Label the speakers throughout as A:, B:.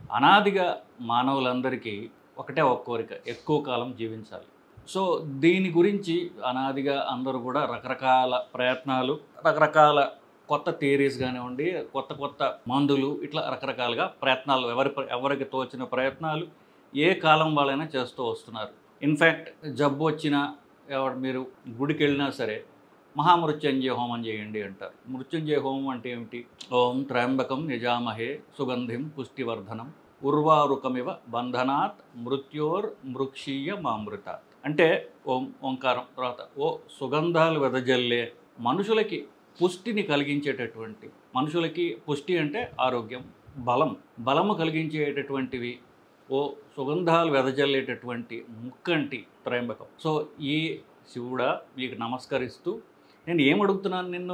A: అనాదిగా మానవులందరికీ ఒకటే ఒక కోరిక ఎక్కువ కాలం జీవించాలి సో దీని గురించి అనాదిగా అందరూ కూడా రకరకాల ప్రయత్నాలు రకరకాల కొత్త థియరీస్ కానివ్వండి కొత్త కొత్త మందులు ఇట్లా రకరకాలుగా ప్రయత్నాలు ఎవరి ఎవరికి తోచిన ప్రయత్నాలు ఏ కాలం వాళ్ళైనా చేస్తూ వస్తున్నారు ఇన్ఫ్యాక్ట్ జబ్బు వచ్చినా ఎవరు మీరు గుడికి వెళ్ళినా సరే మహామృత్యుంజయ హోమం చేయండి అంటారు మృత్యుంజయ హోమం అంటే ఏమిటి ఓం త్రయంబకం నిజామహే సుగంధిం పుష్టివర్ధనం ఉర్వారుకమివ బంధనాత్ మృత్యోర్ మృక్షీయ మామృతాత్ అంటే ఓం ఓంకారం తర్వాత ఓ సుగంధాలు వెదజల్లే మనుషులకి పుష్టిని కలిగించేటటువంటి మనుషులకి పుష్టి అంటే ఆరోగ్యం బలం బలము కలిగించేటటువంటివి ఓ సుగంధాలు వెదజల్లేటటువంటి ముక్కంటి త్రయంబకం సో ఈ శివుడా మీకు నమస్కరిస్తూ నేను ఏం అడుగుతున్నాను నిన్ను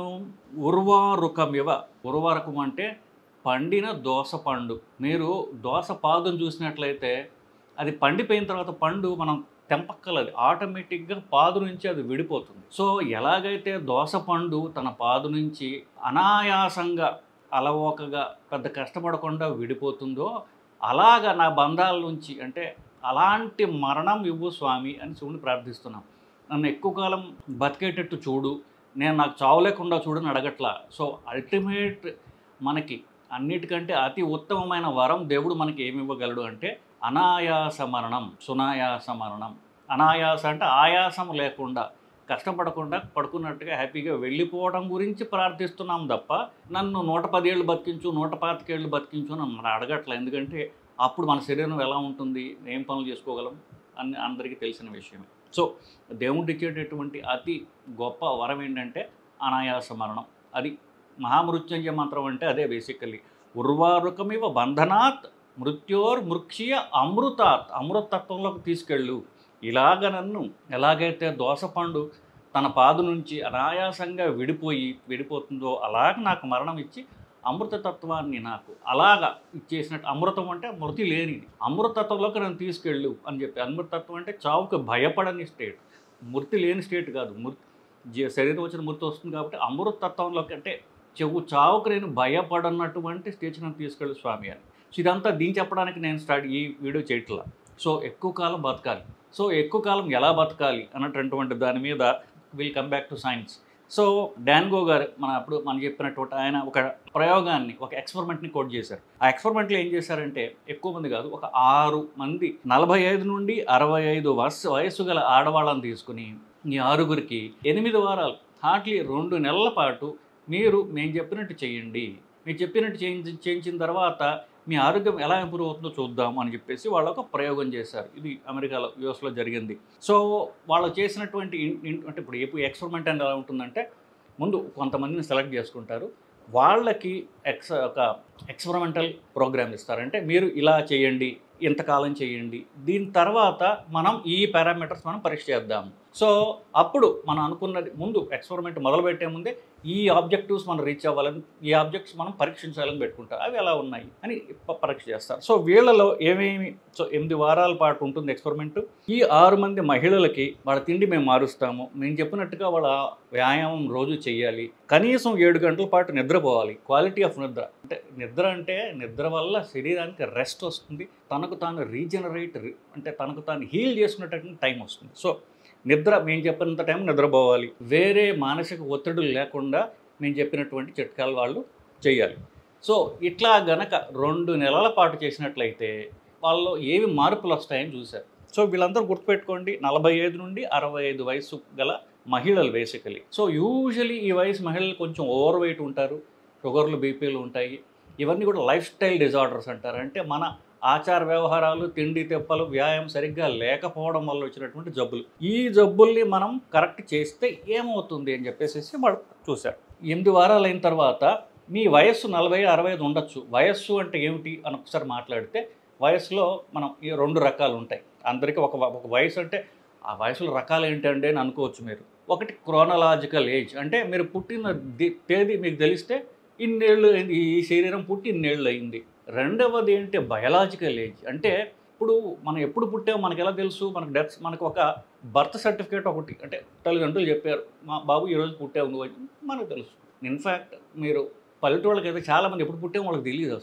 A: ఉర్వారుకమివ ఉర్వారకం అంటే పండిన దోస పండు మీరు దోస పాదును చూసినట్లయితే అది పండిపోయిన తర్వాత పండు మనం తెంపక్కలది ఆటోమేటిక్గా పాదు నుంచి అది విడిపోతుంది సో ఎలాగైతే దోస పండు తన పాదు నుంచి అనాయాసంగా అలవోకగా పెద్ద కష్టపడకుండా విడిపోతుందో అలాగా నా బంధాల నుంచి అంటే అలాంటి మరణం ఇవ్వు స్వామి అని శివుని ప్రార్థిస్తున్నాం నన్ను ఎక్కువ కాలం బతికేటట్టు చూడు నేను నాకు చావు లేకుండా చూడని అడగట్లా సో అల్టిమేట్ మనకి అన్నిటికంటే అతి ఉత్తమమైన వరం దేవుడు మనకి ఏమి ఇవ్వగలడు అంటే అనాయాస మరణం సునాయాస మరణం అనాయాస అంటే ఆయాసం లేకుండా కష్టపడకుండా పడుకున్నట్టుగా హ్యాపీగా వెళ్ళిపోవడం గురించి ప్రార్థిస్తున్నాం తప్ప నన్ను నూట పదేళ్ళు బతికించు నూట పాతికేళ్ళు బతికించు అని మనం అడగట్లే ఎందుకంటే అప్పుడు మన శరీరం ఎలా ఉంటుంది ఏం పనులు చేసుకోగలం అని అందరికీ తెలిసిన విషయమే సో దేవుడు ఇచ్చేటటువంటి అతి గొప్ప వరం ఏంటంటే అనాయాస మరణం అది మహామృత్యుంజయ మంత్రం అంటే అదే బేసికల్లీ ఉర్వారుకమివ బంధనాత్ మృత్యోర్ మృక్షియ అమృతాత్ అమృతత్వంలోకి తీసుకెళ్ళు ఇలాగ నన్ను ఎలాగైతే దోసపండు తన పాదు నుంచి అనాయాసంగా విడిపోయి విడిపోతుందో అలాగ నాకు మరణం ఇచ్చి అమృతతత్వాన్ని నాకు అలాగా ఇచ్చేసినట్టు అమృతం అంటే మృతి లేనిది అమృతత్వంలోకి నన్ను తీసుకెళ్ళు అని చెప్పి అమృతత్వం అంటే చావుకి భయపడని స్టేట్ మృతి లేని స్టేట్ కాదు మృతి జీ- శరీరం వచ్చిన మృతి వస్తుంది కాబట్టి అమృతత్వంలోకి అంటే చెవు చావుకు నేను భయపడనటువంటి స్టేజ్ నన్ను తీసుకెళ్ళు స్వామి అని సో ఇదంతా దీని చెప్పడానికి నేను స్టార్ట్ ఈ వీడియో చేయట్లా సో ఎక్కువ కాలం బతకాలి సో ఎక్కువ కాలం ఎలా బతకాలి అన్నటువంటి దాని మీద will come back to science so డాన్గో గారు మన అప్పుడు మనం చెప్పినటువంటి ఆయన ఒక ప్రయోగాన్ని ఒక ఎక్స్పెరిమెంట్ని కోట్ చేశారు ఆ ఎక్స్పెరిమెంట్లో ఏం చేశారంటే ఎక్కువ మంది కాదు ఒక ఆరు మంది నలభై ఐదు నుండి అరవై ఐదు వయస్సు వయస్సు గల ఆడవాళ్ళని తీసుకుని ఈ ఆరుగురికి ఎనిమిది వారాలు హార్డ్లీ రెండు నెలల పాటు మీరు మేము చెప్పినట్టు చేయండి మీరు చెప్పినట్టు చేయించి చేయించిన తర్వాత మీ ఆరోగ్యం ఎలా ఇంప్రూవ్ అవుతుందో చూద్దాం అని చెప్పేసి వాళ్ళు ఒక ప్రయోగం చేశారు ఇది అమెరికాలో యూఎస్లో జరిగింది సో వాళ్ళు చేసినటువంటి ఇన్- ఇన్- అంటే ఇప్పుడు ఏ ఎక్స్పెరిమెంట్ అనేది ఎలా ఉంటుందంటే ముందు కొంతమందిని సెలెక్ట్ చేసుకుంటారు వాళ్ళకి ఎక్స్ ఒక ఎక్స్పెరిమెంటల్ ప్రోగ్రామ్ ఇస్తారు అంటే మీరు ఇలా చేయండి ఇంతకాలం చేయండి దీని తర్వాత మనం ఈ పారామీటర్స్ మనం పరీక్ష చేద్దాం సో అప్పుడు మనం అనుకున్నది ముందు ఎక్స్పెరిమెంట్ మొదలుపెట్టే ముందే ఈ ఆబ్జెక్టివ్స్ మనం రీచ్ అవ్వాలని ఈ ఆబ్జెక్ట్స్ మనం పరీక్షించాలని పెట్టుకుంటారు అవి ఎలా ఉన్నాయి అని ప- పరీక్ష చేస్తారు సో వీళ్ళలో ఏమేమి సో ఎనిమిది వారాల పాటు ఉంటుంది ఎక్స్పెరిమెంట్ ఈ ఆరు మంది మహిళలకి వాళ్ళ తిండి మేము మారుస్తాము మేము చెప్పినట్టుగా వాళ్ళ వ్యాయామం రోజు చేయాలి కనీసం ఏడు గంటల పాటు నిద్రపోవాలి క్వాలిటీ ఆఫ్ నిద్ర అంటే నిద్ర అంటే నిద్ర వల్ల శరీరానికి రెస్ట్ వస్తుంది తనకు తాను రీజనరేట్ అంటే తనకు తాను హీల్ చేసుకునేటటువంటి టైం వస్తుంది సో నిద్ర మేము చెప్పినంత టైం నిద్రపోవాలి వేరే మానసిక ఒత్తిడులు లేకుండా మేము చెప్పినటువంటి చిట్కాలు వాళ్ళు చేయాలి సో ఇట్లా గనక రెండు నెలల పాటు చేసినట్లయితే వాళ్ళలో ఏవి మార్పులు వస్తాయని చూశారు సో వీళ్ళందరూ గుర్తుపెట్టుకోండి నలభై ఐదు నుండి అరవై ఐదు వయసు గల మహిళలు బేసికలీ సో యూజువలీ ఈ వయసు మహిళలు కొంచెం ఓవర్ వెయిట్ ఉంటారు షుగర్లు బీపీలు ఉంటాయి ఇవన్నీ కూడా లైఫ్ స్టైల్ డిజార్డర్స్ అంటారు అంటే మన ఆచార వ్యవహారాలు తిండి తెప్పలు వ్యాయామం సరిగ్గా లేకపోవడం వల్ల వచ్చినటువంటి జబ్బులు ఈ జబ్బుల్ని మనం కరెక్ట్ చేస్తే ఏమవుతుంది అని చెప్పేసి వాళ్ళు చూశారు ఎనిమిది వారాలు అయిన తర్వాత మీ వయస్సు నలభై అరవై ఐదు ఉండొచ్చు వయస్సు అంటే ఏమిటి అని ఒకసారి మాట్లాడితే వయసులో మనం ఈ రెండు రకాలు ఉంటాయి అందరికీ ఒక ఒక వయసు అంటే ఆ వయసులో రకాలు ఏంటంటే అని అనుకోవచ్చు మీరు ఒకటి క్రోనలాజికల్ ఏజ్ అంటే మీరు పుట్టిన ది- తేదీ మీకు తెలిస్తే ఇన్నేళ్ళు అయింది ఈ శరీరం పుట్టి ఇన్నేళ్ళు అయింది రెండవది ఏంటి బయలాజికల్ ఏజ్ అంటే ఇప్పుడు మనం ఎప్పుడు పుట్టామో మనకి ఎలా తెలుసు మనకు డెత్ మనకు ఒక బర్త్ సర్టిఫికేట్ ఒకటి అంటే తల్లిదండ్రులు చెప్పారు మా బాబు ఈరోజు పుట్టావు నువ్వు అని మనకు తెలుసు ఇన్ఫ్యాక్ట్ మీరు పల్లెటూళ్ళకి అయితే చాలామంది ఎప్పుడు పుట్టామో వాళ్ళకి తెలియదు అసలు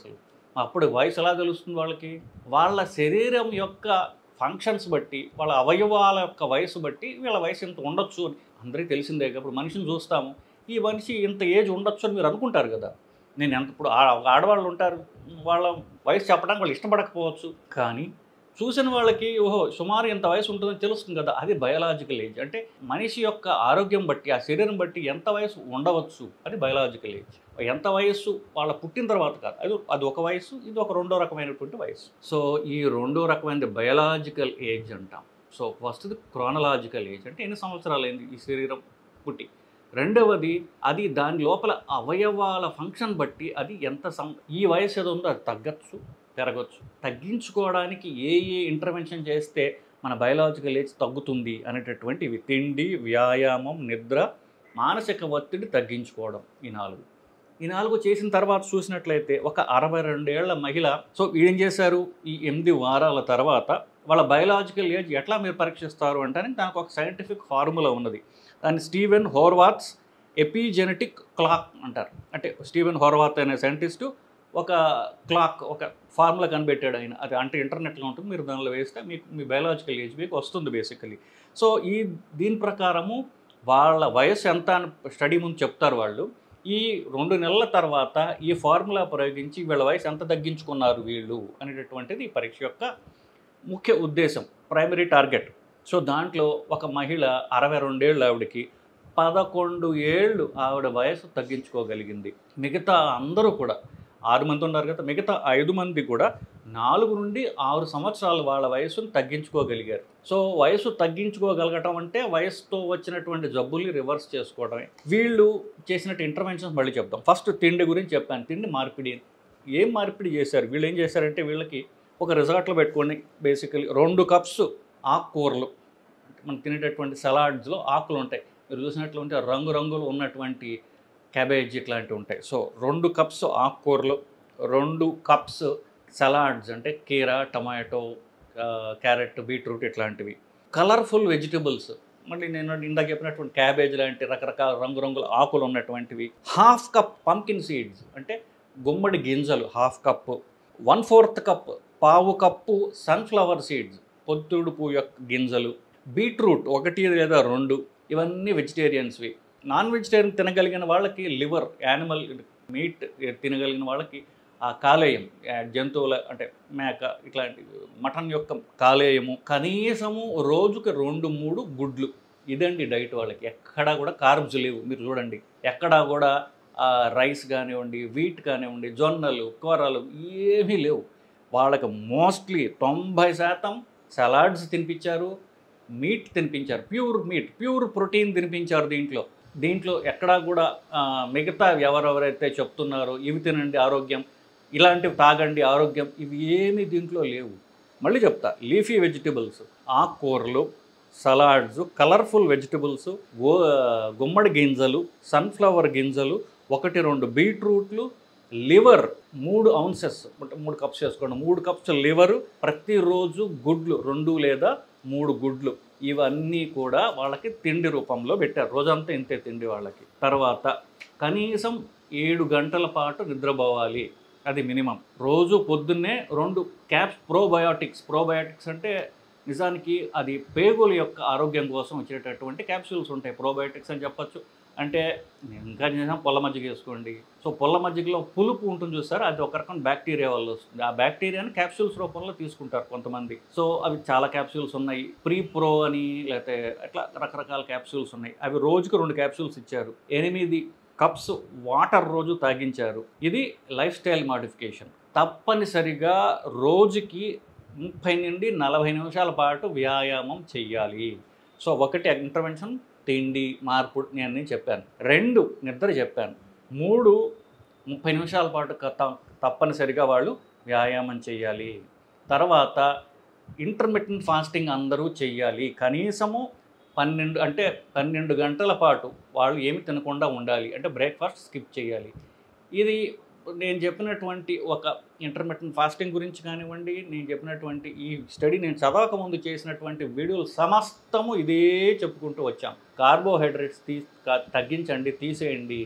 A: అప్పుడు వయసు ఎలా తెలుస్తుంది వాళ్ళకి వాళ్ళ శరీరం యొక్క ఫంక్షన్స్ బట్టి వాళ్ళ అవయవాల యొక్క వయసు బట్టి వీళ్ళ వయసు ఇంత ఉండొచ్చు అని అందరికీ తెలిసిందే ఇప్పుడు మనిషిని చూస్తాము ఈ మనిషి ఇంత ఏజ్ ఉండొచ్చు అని మీరు అనుకుంటారు కదా నేను ఎంత ఇప్పుడు ఆ- ఆడవాళ్ళు ఉంటారు వాళ్ళ వయసు చెప్పడానికి వాళ్ళు ఇష్టపడకపోవచ్చు కానీ చూసిన వాళ్ళకి ఓహో సుమారు ఎంత వయసు ఉంటుందని తెలుస్తుంది కదా అది బయలాజికల్ ఏజ్ అంటే మనిషి యొక్క ఆరోగ్యం బట్టి ఆ శరీరం బట్టి ఎంత వయసు ఉండవచ్చు అది బయలాజికల్ ఏజ్ ఎంత వయస్సు వాళ్ళ పుట్టిన తర్వాత కాదు అది అది ఒక వయసు ఇది ఒక రెండో రకమైనటువంటి వయసు సో ఈ రెండో రకమైన బయలాజికల్ ఏజ్ అంటాం సో ఫస్ట్ది క్రానలాజికల్ ఏజ్ అంటే ఎన్ని సంవత్సరాలు అయింది ఈ శరీరం పుట్టి రెండవది అది దాని లోపల అవయవాల ఫంక్షన్ బట్టి అది ఎంత సం ఈ వయసు ఏదో ఉందో అది తగ్గచ్చు పెరగచ్చు తగ్గించుకోవడానికి ఏ ఏ ఇంటర్వెన్షన్ చేస్తే మన బయలాజికల్ ఏజ్ తగ్గుతుంది అనేటటువంటి ఇవి తిండి వ్యాయామం నిద్ర మానసిక ఒత్తిడి తగ్గించుకోవడం ఈ నాలుగు ఈ నాలుగు చేసిన తర్వాత చూసినట్లయితే ఒక అరవై రెండేళ్ల మహిళ సో ఏం చేశారు ఈ ఎనిమిది వారాల తర్వాత వాళ్ళ బయలాజికల్ ఏజ్ ఎట్లా మీరు పరీక్షిస్తారు అంటే దానికి ఒక సైంటిఫిక్ ఫార్ములా ఉన్నది దాన్ని స్టీవెన్ హోర్వాట్స్ ఎపిజెనెటిక్ క్లాక్ అంటారు అంటే స్టీవెన్ హోర్వాత్ అనే సైంటిస్టు ఒక క్లాక్ ఒక ఫార్ములా కనిపెట్టాడు ఆయన అది అంటే ఇంటర్నెట్లో ఉంటుంది మీరు దానిలో వేస్తే మీకు మీ బయలాజికల్ ఏజ్ మీకు వస్తుంది బేసికలీ సో ఈ దీని ప్రకారము వాళ్ళ వయసు ఎంత అని స్టడీ ముందు చెప్తారు వాళ్ళు ఈ రెండు నెలల తర్వాత ఈ ఫార్ములా ప్రయోగించి వీళ్ళ వయసు ఎంత తగ్గించుకున్నారు వీళ్ళు అనేటటువంటిది ఈ పరీక్ష యొక్క ముఖ్య ఉద్దేశం ప్రైమరీ టార్గెట్ సో దాంట్లో ఒక మహిళ అరవై రెండేళ్ళు ఆవిడకి పదకొండు ఏళ్ళు ఆవిడ వయసు తగ్గించుకోగలిగింది మిగతా అందరూ కూడా ఆరు మంది ఉన్నారు కదా మిగతా ఐదు మంది కూడా నాలుగు నుండి ఆరు సంవత్సరాలు వాళ్ళ వయసును తగ్గించుకోగలిగారు సో వయసు తగ్గించుకోగలగటం అంటే వయసుతో వచ్చినటువంటి జబ్బుల్ని రివర్స్ చేసుకోవడమే వీళ్ళు చేసినట్టు ఇంటర్వెన్షన్స్ మళ్ళీ చెప్తాం ఫస్ట్ తిండి గురించి చెప్పాను తిండి మార్పిడి ఏం మార్పిడి చేశారు వీళ్ళు ఏం చేశారంటే వీళ్ళకి ఒక రిసార్ట్లో పెట్టుకొని బేసికలీ రెండు కప్స్ ఆకుకూరలు మనం తినేటటువంటి సలాడ్స్లో ఆకులు ఉంటాయి మీరు చూసినట్లుంటే రంగురంగులు ఉన్నటువంటి క్యాబేజ్ ఇట్లాంటివి ఉంటాయి సో రెండు కప్స్ ఆకుకూరలు రెండు కప్స్ సలాడ్స్ అంటే కీరా టమాటో ఆ, క్యారెట్ బీట్రూట్ ఇట్లాంటివి కలర్ఫుల్ వెజిటబుల్స్ మళ్ళీ నేను ఇందాక చెప్పినటువంటి క్యాబేజ్ లాంటి రకరకాల రంగురంగుల ఆకులు ఉన్నటువంటివి హాఫ్ కప్ పంకిన్ సీడ్స్ అంటే గుమ్మడి గింజలు half cup one fourth cup పావు కప్పు సన్ఫ్లవర్ సీడ్స్ పొద్దుడు పువ్వు యొక్క గింజలు బీట్రూట్ ఒకటి లేదా రెండు ఇవన్నీ వెజిటేరియన్స్వి నాన్ వెజిటేరియన్ తినగలిగిన వాళ్ళకి లివర్ యానిమల్ మీట్ తినగలిగిన వాళ్ళకి ఆ కాలేయం ఆ జంతువుల అంటే మేక ఇట్లాంటి మటన్ యొక్క కాలేయము కనీసము రోజుకి రెండు మూడు గుడ్లు ఇదండి డైట్ వాళ్ళకి ఎక్కడా కూడా కార్బ్స్ లేవు మీరు చూడండి ఎక్కడా కూడా ఆ, రైస్ కానివ్వండి వీట్ కానివ్వండి జొన్నలు కూరలు ఏమీ లేవు వాళ్ళకి మోస్ట్లీ తొంభై శాతం సలాడ్స్ తినిపించారు మీట్ తినిపించారు ప్యూర్ మీట్ ప్యూర్ ప్రోటీన్ తినిపించారు దీంట్లో దీంట్లో ఎక్కడా కూడా ఆ, మిగతా ఎవరెవరైతే చెప్తున్నారో ఇవి తినండి ఆరోగ్యం ఇలాంటివి తాగండి ఆరోగ్యం ఇవి ఏమీ దీంట్లో లేవు మళ్ళీ చెప్తా లీఫీ వెజిటబుల్స్ ఆకుకూరలు సలాడ్స్ కలర్ఫుల్ వెజిటబుల్స్ గో గుమ్మడి గింజలు సన్ఫ్లవర్ గింజలు ఒకటి రెండు బీట్రూట్లు లివర్ మూడు ఔన్సెస్ అంటే మూడు కప్స్ వేసుకోండి మూడు కప్స్ లివర్ ప్రతిరోజు గుడ్లు రెండు లేదా మూడు గుడ్లు ఇవన్నీ కూడా వాళ్ళకి తిండి రూపంలో పెట్టారు రోజంతా ఇంతే తిండి వాళ్ళకి తర్వాత కనీసం ఏడు గంటల పాటు నిద్రపోవాలి అది మినిమం రోజు పొద్దున్నే రెండు క్యాప్స్ ప్రోబయోటిక్స్ ప్రోబయోటిక్స్ అంటే నిజానికి అది పేగుల యొక్క ఆరోగ్యం కోసం వచ్చేటటువంటి క్యాప్సూల్స్ ఉంటాయి ప్రోబయోటిక్స్ అని చెప్పొచ్చు అంటే నేను ఇంకా చేసాం పొల్ల మజ్జిగ వేసుకోండి సో పొల్ల మజ్జిగలో పులుపు ఉంటుంది చూసారు అది ఒక రకం బ్యాక్టీరియా వల్ల వస్తుంది ఆ బ్యాక్టీరియాని క్యాప్సూల్స్ రూపంలో తీసుకుంటారు కొంతమంది సో అవి చాలా క్యాప్సూల్స్ ఉన్నాయి ప్రీ ప్రో అని లేకపోతే అట్లా రకరకాల క్యాప్సూల్స్ ఉన్నాయి అవి రోజుకు రెండు క్యాప్సూల్స్ ఇచ్చారు ఎనిమిది కప్స్ వాటర్ రోజు తాగించారు ఇది లైఫ్ స్టైల్ మాడిఫికేషన్ తప్పనిసరిగా రోజుకి ముప్పై నుండి నలభై నిమిషాల పాటు వ్యాయామం చెయ్యాలి సో ఒకటి ఇంటర్వెన్షన్ తిండి మార్పు నేను అన్నీ చెప్పాను రెండు నిద్ర చెప్పాను మూడు ముప్పై నిమిషాల పాటు క- త- తప్పనిసరిగా వాళ్ళు వ్యాయామం చేయాలి తర్వాత ఇంటర్మీడియట్ ఫాస్టింగ్ అందరూ చెయ్యాలి కనీసము పన్నెండు అంటే పన్నెండు గంటల పాటు వాళ్ళు ఏమి తినకుండా ఉండాలి అంటే బ్రేక్ఫాస్ట్ స్కిప్ చేయాలి ఇది నేను చెప్పినటువంటి ఒక ఇంటర్మీడియట్ ఫాస్టింగ్ గురించి కానివ్వండి నేను చెప్పినటువంటి ఈ స్టడీ నేను చదవక ముందు చేసినటువంటి వీడియోలు సమస్తము ఇదే చెప్పుకుంటూ వచ్చాం కార్బోహైడ్రేట్స్ తీ కా- తగ్గించండి తీసేయండి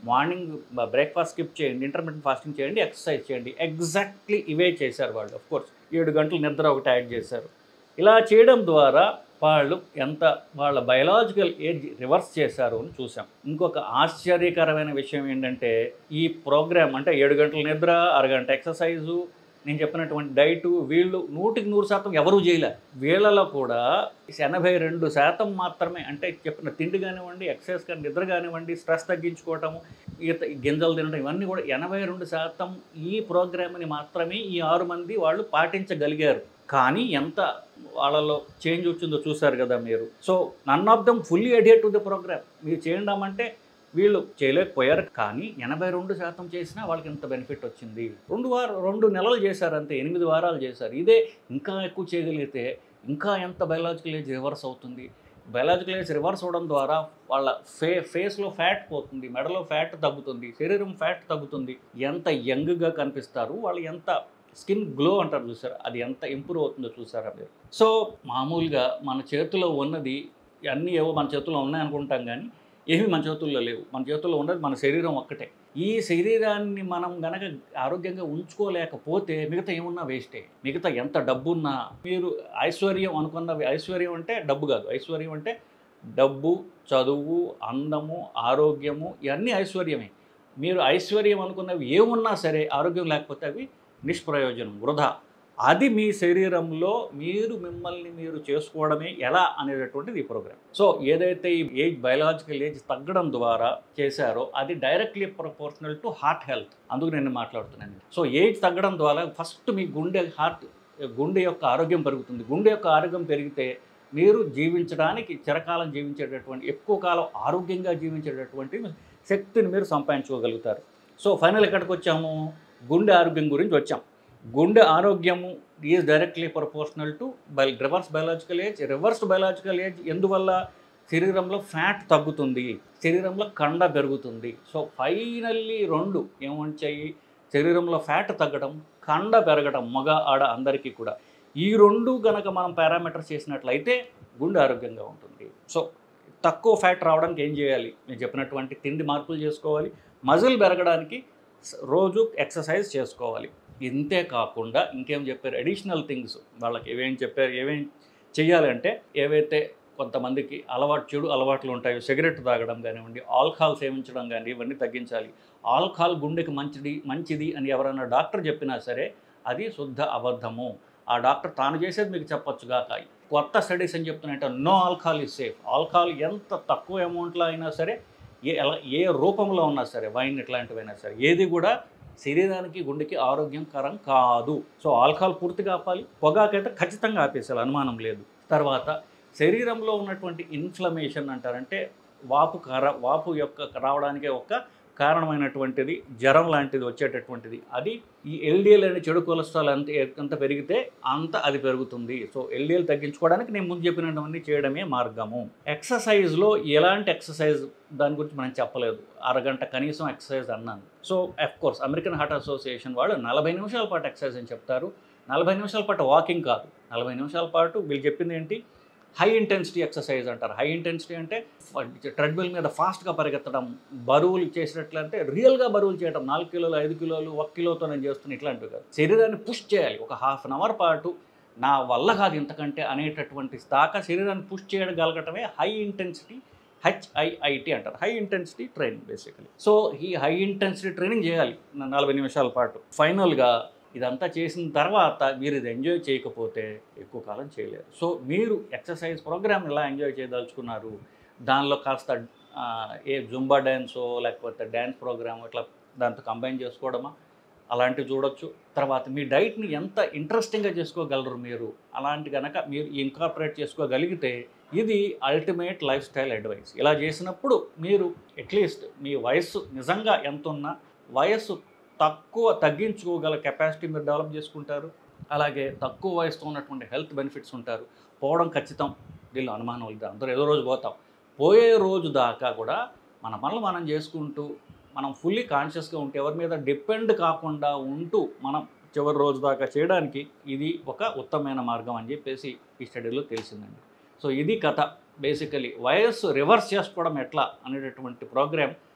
A: మార్నింగ్ బ్రేక్ఫాస్ట్ స్కిప్ చేయండి ఇంటర్మీడియట్ ఫాస్టింగ్ చేయండి ఎక్సర్సైజ్ చేయండి ఎగ్జాక్ట్లీ ఇవే చేశారు వాళ్ళు ఆఫ్ కోర్స్ ఏడు గంటలు నిద్ర ఒకటి యాడ్ చేశారు ఇలా చేయడం ద్వారా వాళ్ళు ఎంత వాళ్ళ బయలాజికల్ ఏజ్ రివర్స్ చేశారు అని చూసాం ఇంకొక ఆశ్చర్యకరమైన విషయం ఏంటంటే ఈ ప్రోగ్రామ్ అంటే ఏడు గంటల నిద్ర అరగంట ఎక్సర్సైజు నేను చెప్పినటువంటి డైటు వీళ్ళు నూటికి నూరు శాతం ఎవరూ చేయలే వీళ్ళలో కూడా ఎనభై రెండు శాతం మాత్రమే అంటే చెప్పిన తిండి కానివ్వండి ఎక్సర్సైజ్ కానీ నిద్ర కానివ్వండి స్ట్రెస్ తగ్గించుకోవటము ఈత గింజలు తినడం ఇవన్నీ కూడా ఎనభై రెండు శాతం ఈ ప్రోగ్రామ్ని మాత్రమే ఈ ఆరు మంది వాళ్ళు పాటించగలిగారు కానీ ఎంత వాళ్ళలో చేంజ్ వచ్చిందో చూశారు కదా మీరు so none of them fully adhere to the program మీరు చేయడం అంటే వీళ్ళు చేయలేకపోయారు కానీ ఎనభై రెండు శాతం చేసినా వాళ్ళకి ఎంత బెనిఫిట్ వచ్చింది రెండు వారం రెండు నెలలు చేశారు అంతే ఎనిమిది వారాలు చేశారు ఇదే ఇంకా ఎక్కువ చేయగలిగితే ఇంకా ఎంత బయలాజికల్ ఏజ్ రివర్స్ అవుతుంది బయలాజికల్ ఏజ్ రివర్స్ అవడం ద్వారా వాళ్ళ ఫే ఫేస్లో ఫ్యాట్ పోతుంది మెడలో ఫ్యాట్ తగ్గుతుంది శరీరం ఫ్యాట్ తగ్గుతుంది ఎంత యంగ్గా కనిపిస్తారు వాళ్ళు ఎంత స్కిన్ గ్లో అంటారు చూసారు అది ఎంత ఇంప్రూవ్ అవుతుందో చూసారా మీరు సో మామూలుగా మన చేతిలో ఉన్నది అన్నీ ఏవో మన చేతుల్లో ఉన్నాయనుకుంటాం కానీ ఏమీ మన చేతుల్లో లేవు మన చేతుల్లో ఉన్నది మన శరీరం ఒక్కటే ఈ శరీరాన్ని మనం గనక ఆరోగ్యంగా ఉంచుకోలేకపోతే మిగతా ఏమున్నా వేస్టే మిగతా ఎంత డబ్బున్నా మీరు ఐశ్వర్యం అనుకున్నవి ఐశ్వర్యం అంటే డబ్బు కాదు ఐశ్వర్యం అంటే డబ్బు చదువు అందము ఆరోగ్యము ఇవన్నీ ఐశ్వర్యమే మీరు ఐశ్వర్యం అనుకున్నవి ఏమున్నా సరే ఆరోగ్యం లేకపోతే అవి నిష్ప్రయోజనం వృధా అది మీ శరీరంలో మీరు మిమ్మల్ని మీరు చేసుకోవడమే ఎలా అనేటటువంటిది ఈ ప్రోగ్రామ్ సో ఏదైతే ఈ ఏజ్ బయలాజికల్ ఏజ్ తగ్గడం ద్వారా చేశారో అది directly proportional to heart health అందుకు నేను మాట్లాడుతున్నాను సో ఏజ్ తగ్గడం ద్వారా ఫస్ట్ మీ గుండె హార్ట్ గుండె యొక్క ఆరోగ్యం పెరుగుతుంది గుండె యొక్క ఆరోగ్యం పెరిగితే మీరు జీవించడానికి చిరకాలం జీవించేటటువంటి ఎక్కువ కాలం ఆరోగ్యంగా జీవించేటటువంటి శక్తిని మీరు సంపాదించుకోగలుగుతారు సో ఫైనల్ ఎక్కడికి వచ్చాము గుండె ఆరోగ్యం గురించి వచ్చాం గుండె ఆరోగ్యము is directly proportional to by reverse biological age reverse biological age ఎందువల్ల శరీరంలో ఫ్యాట్ తగ్గుతుంది శరీరంలో కండ పెరుగుతుంది సో ఫైనల్లీ రెండు ఏమంటాయి శరీరంలో ఫ్యాట్ తగ్గడం కండ పెరగడం మగ ఆడ అందరికీ కూడా ఈ రెండు గనక మనం పారామీటర్స్ చేసినట్లయితే గుండె ఆరోగ్యంగా ఉంటుంది సో తక్కువ ఫ్యాట్ రావడానికి ఏం చేయాలి నేను చెప్పినటువంటి తిండి మార్పులు చేసుకోవాలి మజిల్ పెరగడానికి స- రోజు ఎక్సర్సైజ్ చేసుకోవాలి ఇంతే కాకుండా ఇంకేం చెప్పారు అడిషనల్ థింగ్స్ వాళ్ళకి ఏమేం చెప్పారు ఏమేం చేయాలంటే ఏవైతే కొంతమందికి అలవాటు చెడు అలవాట్లు ఉంటాయో సిగరెట్ తాగడం కానివ్వండి ఆల్కహాల్ సేవించడం కానీ ఇవన్నీ తగ్గించాలి ఆల్కహాల్ గుండెకి మంచిది మంచిది అని ఎవరైనా డాక్టర్ చెప్పినా సరే అది శుద్ధ అబద్ధము ఆ డాక్టర్ తాను చేసేది మీకు చెప్పొచ్చుగా కొత్త స్టడీస్ అని చెప్తున్నాయంటే no alcohol is safe alcohol ఎంత తక్కువ అమౌంట్లో అయినా సరే ఏ ఎలా ఏ రూపంలో ఉన్నా సరే వైన్ ఇట్లాంటివైనా సరే ఏది కూడా శరీరానికి గుండెకి ఆరోగ్యకరం కాదు సో ఆల్కహాల్ పూర్తిగా ఆపాలి పొగాకైతే ఖచ్చితంగా ఆపేసాలి అనుమానం లేదు తర్వాత శరీరంలో ఉన్నటువంటి ఇన్ఫ్లమేషన్ అంటారంటే వాపు కర వాపు యొక్క రావడానికి ఒక కారణమైనటువంటిది జ్వరం లాంటిది వచ్చేటటువంటిది అది ఈ ఎల్డిఎల్ అనే చెడు కొలెస్ట్రాల్ అంత ఎంత పెరిగితే అంత అది పెరుగుతుంది సో ఎల్డిఎల్ తగ్గించుకోవడానికి నేను ముందు చెప్పినటువంటి చేయడమే మార్గము ఎక్సర్సైజ్లో ఎలాంటి ఎక్సర్సైజ్ దాని గురించి మనం చెప్పలేదు అరగంట కనీసం ఎక్సర్సైజ్ అన్నాను so of course American heart association వాళ్ళు నలభై నిమిషాల పాటు ఎక్సర్సైజ్ అని చెప్తారు నలభై నిమిషాల పాటు వాకింగ్ కాదు నలభై నిమిషాల పాటు వీళ్ళు చెప్పింది ఏంటి హై ఇంటెన్సిటీ ఎక్సర్సైజ్ అంటారు హై ఇంటెన్సిటీ అంటే ట్రెడ్మిల్ మీద ఫాస్ట్గా పరిగెత్తడం బరువులు చేసినట్లంటే రియల్గా బరువులు చేయడం నాలుగు కిలోలు ఐదు కిలోలు ఒక కిలోతో నేను చేస్తున్న ఇట్లాంటివి కాదు శరీరాన్ని పుష్ చేయాలి ఒక హాఫ్ అన్ అవర్ పాటు నా వల్ల కాదు ఇంతకంటే అనేటటువంటి దాకా శరీరాన్ని పుష్ చేయగలగటమే హై ఇంటెన్సిటీ హెచ్ఐఐటి అంటారు high intensity training basically so ఈ హై ఇంటెన్సిటీ ట్రైనింగ్ చేయాలి నా నలభై నిమిషాల పాటు ఫైనల్గా ఇదంతా చేసిన తర్వాత మీరు ఇది ఎంజాయ్ చేయకపోతే ఎక్కువ కాలం చేయలేరు సో మీరు ఎక్సర్సైజ్ ప్రోగ్రామ్ ఎలా ఎంజాయ్ చేయదలుచుకున్నారు దానిలో కాస్త ఆ, ఏ జుంబా డ్యాన్సో లేకపోతే డ్యాన్స్ ప్రోగ్రామ్ ఇట్లా దాంతో కంబైన్ చేసుకోవడమా అలాంటివి చూడొచ్చు తర్వాత మీ డైట్ని ఎంత ఇంట్రెస్టింగ్గా చేసుకోగలరు మీరు అలాంటి కనుక మీరు ఇన్కార్పొరేట్ చేసుకోగలిగితే ఇది అల్టిమేట్ లైఫ్ స్టైల్ అడ్వైస్ ఇలా చేసినప్పుడు మీరు అట్లీస్ట్ మీ వయస్సు నిజంగా ఎంత ఉన్నా వయస్సు తక్కువ తగ్గించుకోగల కెపాసిటీ మీరు డెవలప్ చేసుకుంటారు అలాగే తక్కువ వయసుతో ఉన్నటువంటి హెల్త్ బెనిఫిట్స్ ఉంటారు పోవడం ఖచ్చితం దీనిలో అనుమానం లేదు అందరూ ఏదో రోజు పోతాం పోయే రోజు దాకా కూడా మన పనులు మనం చేసుకుంటూ మనం ఫుల్లీ కాన్షియస్గా ఉంటే ఎవరి మీద డిపెండ్ కాకుండా ఉంటూ మనం చివరి రోజు దాకా చేయడానికి ఇది ఒక ఉత్తమమైన మార్గం అని చెప్పేసి ఈ స్టడీలో తెలిసిందండి సో ఇది కథ బేసికలీ వయస్సు రివర్స్ చేసుకోవడం ఎట్లా అనేటటువంటి ప్రోగ్రామ్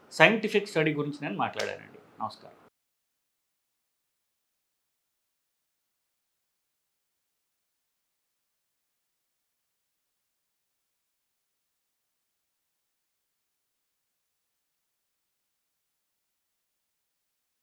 A: సైంటిఫిక్ స్టడీ గురించి నేను మాట్లాడానండి నమస్కారం